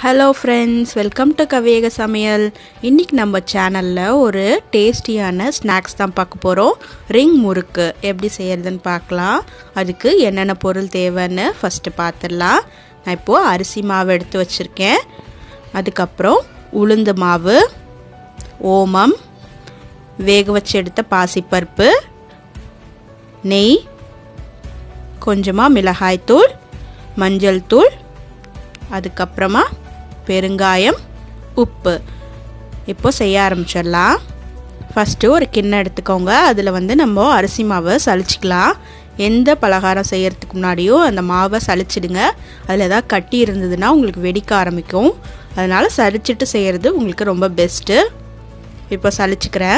hello friends welcome to கவியக சமையல் இன்றைக்கி நம்ம சேனலில் ஒரு டேஸ்டியான ஸ்நாக்ஸ் தான் பார்க்க போகிறோம் ரிங் முறுக்கு எப்படி செய்கிறதுன்னு பார்க்கலாம் அதுக்கு என்னென்ன பொருள் தேவைன்னு ஃபஸ்ட்டு பார்த்துடலாம் நான் இப்போது அரிசி மாவு எடுத்து வச்சுருக்கேன் அதுக்கப்புறம் உளுந்து மாவு ஓமம் வேக வச்சு எடுத்த பாசிப்பருப்பு நெய் கொஞ்சமாக மிளகாய்த்தூள் மஞ்சள் தூள் அதுக்கப்புறமா பெருங்காயம் உப்பு இப்போ செய்ய ஆரம்பிச்சிடலாம் ஃபஸ்ட்டு ஒரு கிண்ணம் எடுத்துக்கோங்க அதில் வந்து நம்ம அரிசி மாவை சளிச்சிக்கலாம் எந்த பலகாரம் செய்கிறதுக்கு முன்னாடியும் அந்த மாவை சளிச்சிடுங்க அதில் ஏதாவது கட்டி இருந்ததுன்னா உங்களுக்கு வெடிக்க ஆரம்பிக்கும் அதனால் சளிச்சிட்டு செய்கிறது உங்களுக்கு ரொம்ப பெஸ்ட்டு இப்போ சளிச்சிக்கிறேன்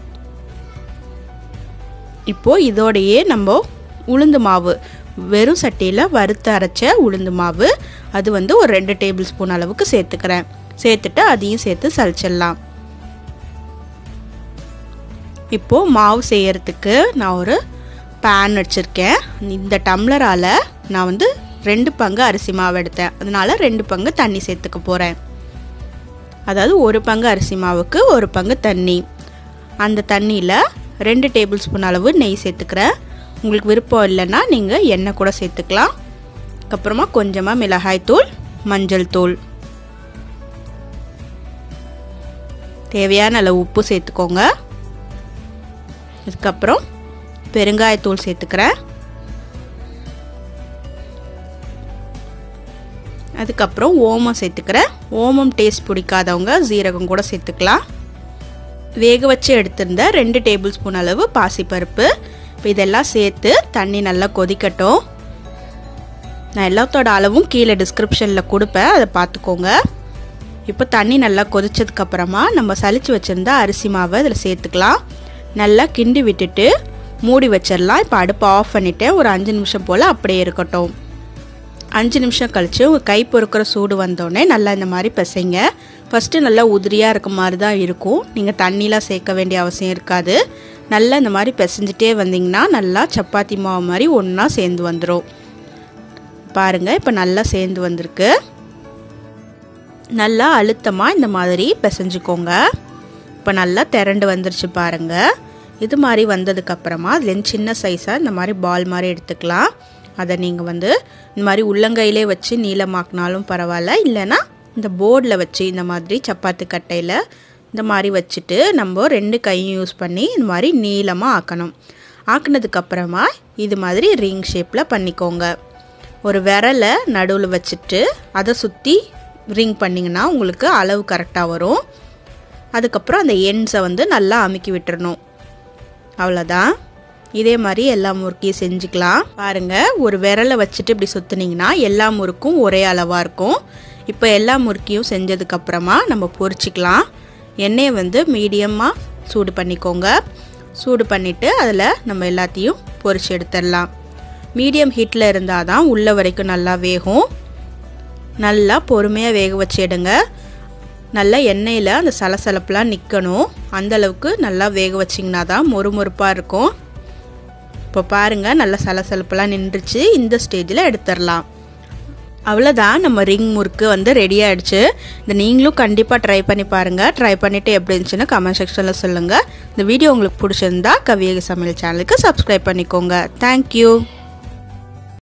இப்போது இதோடையே நம்ம உளுந்து மாவு வெறும் சட்டியில் வறுத்து அரைச்ச உளுந்து மாவு அது வந்து ஒரு ரெண்டு டேபிள் ஸ்பூன் அளவுக்கு சேர்த்துக்கிறேன் சேர்த்துட்டு அதையும் சேர்த்து சளிச்சிடலாம் இப்போது மாவு செய்யறதுக்கு நான் ஒரு பேன் வச்சுருக்கேன் இந்த டம்ளரால் நான் வந்து ரெண்டு பங்கு அரிசி மாவு எடுத்தேன் அதனால ரெண்டு பங்கு தண்ணி சேர்த்துக்க போகிறேன் அதாவது ஒரு பங்கு அரிசி மாவுக்கு ஒரு பங்கு தண்ணி அந்த தண்ணியில் ரெண்டு டேபிள் ஸ்பூன் அளவு நெய் சேர்த்துக்கிறேன் உங்களுக்கு விருப்பம் இல்லைன்னா நீங்கள் எண்ணெய் கூட சேர்த்துக்கலாம் அதுக்கப்புறமா கொஞ்சமாக மிளகாய் தூள் மஞ்சள் தூள் தேவையான அளவு உப்பு சேர்த்துக்கோங்க அதுக்கப்புறம் பெருங்காயத்தூள் சேர்த்துக்கிறேன் அதுக்கப்புறம் ஓமம் சேர்த்துக்கிறேன் ஓமம் டேஸ்ட் பிடிக்காதவங்க ஜீரகம் கூட சேர்த்துக்கலாம் வேக வச்சு எடுத்திருந்த ரெண்டு டேபிள் ஸ்பூன் அளவு பாசிப்பருப்பு இப்போ இதெல்லாம் சேர்த்து தண்ணி நல்லா கொதிக்கட்டும் நான் எல்லாத்தோட அளவும் கீழே டிஸ்கிரிப்ஷனில் கொடுப்பேன் அதை பார்த்துக்கோங்க இப்போ தண்ணி நல்லா கொதிச்சதுக்கப்புறமா நம்ம சளிச்சு வச்சுருந்த அரிசி மாவை இதில் சேர்த்துக்கலாம் நல்லா கிண்டி விட்டுட்டு மூடி வச்சிடலாம் இப்போ அடுப்பை ஆஃப் பண்ணிவிட்டேன் ஒரு அஞ்சு நிமிஷம் போல் அப்படியே இருக்கட்டும் அஞ்சு நிமிஷம் கழித்து உங்கள் கை பொறுக்கிற சூடு வந்தோடனே நல்லா இந்த மாதிரி பிசைங்க ஃபஸ்ட்டு நல்லா உதிரியாக இருக்க மாதிரி தான் இருக்கும் நீங்கள் தண்ணிலாம் சேர்க்க வேண்டிய அவசியம் இருக்காது நல்லா இந்த மாதிரி பிசைஞ்சிட்டே வந்தீங்கன்னா நல்லா சப்பாத்தி மாவு மாதிரி ஒன்றா சேர்ந்து வந்துடும் பாருங்கள் இப்போ நல்லா சேர்ந்து வந்திருக்கு நல்லா அழுத்தமாக இந்த மாதிரி பிசைஞ்சுக்கோங்க இப்போ நல்லா திரண்டு வந்துருச்சு பாருங்கள் இது மாதிரி வந்ததுக்கப்புறமா அதுலேருந்து சின்ன சைஸாக இந்த மாதிரி பால் மாதிரி எடுத்துக்கலாம் அதை நீங்கள் வந்து இந்த மாதிரி உள்ளங்கையிலே வச்சு நீளமாக்கினாலும் பரவாயில்ல இல்லைன்னா இந்த போர்டில் வச்சு இந்த மாதிரி சப்பாத்தி கட்டையில் இந்த மாதிரி வச்சுட்டு நம்ம ரெண்டு கையும் யூஸ் பண்ணி இந்த மாதிரி நீளமாக ஆக்கணும் ஆக்குனதுக்கப்புறமா இது மாதிரி ரிங் ஷேப்பில் பண்ணிக்கோங்க ஒரு விரலை நடுவில் வச்சுட்டு அதை சுற்றி ரிங் பண்ணிங்கன்னா உங்களுக்கு அளவு கரெக்டாக வரும் அதுக்கப்புறம் அந்த எண்ட்ஸை வந்து நல்லா அமுக்கி விட்டுறணும் அவ்வளோதான் இதே மாதிரி எல்லா முறுக்கையும் செஞ்சுக்கலாம் பாருங்கள் ஒரு விரலை வச்சுட்டு இப்படி சுற்றுனீங்கன்னா எல்லா முறுக்கும் ஒரே அளவாக இருக்கும் இப்போ எல்லா முறுக்கையும் செஞ்சதுக்கப்புறமா நம்ம பொரிச்சிக்கலாம் எண்ணெயை வந்து மீடியமாக சூடு பண்ணிக்கோங்க சூடு பண்ணிவிட்டு அதில் நம்ம எல்லாத்தையும் பொரிச்சு எடுத்துடலாம் மீடியம் ஹீட்டில் இருந்தால் தான் உள்ள வரைக்கும் நல்லா வேகும் நல்லா பொறுமையாக வேக வச்சு எடுங்க நல்லா எண்ணெயில் அந்த சலசலப்புலாம் நிற்கணும் அந்தளவுக்கு நல்லா வேக வச்சிங்கன்னா தான் மொறுமொறுப்பாக இருக்கும் இப்போ பாருங்கள் நல்லா சலசலப்பெல்லாம் நின்றுச்சு இந்த ஸ்டேஜில் எடுத்துடலாம் அவ்வளோதான் நம்ம ரிங் முறுக்கு வந்து ரெடி ஆகிடுச்சு இந்த நீங்களும் கண்டிப்பாக ட்ரை பண்ணி பாருங்கள் ட்ரை பண்ணிவிட்டு எப்படி இருந்துச்சுன்னு கமெண்ட் செக்ஷனில் சொல்லுங்கள் இந்த வீடியோ உங்களுக்கு பிடிச்சிருந்தா கவியக சமையல் சேனலுக்கு சப்ஸ்கிரைப் பண்ணிக்கோங்க தேங்க்யூ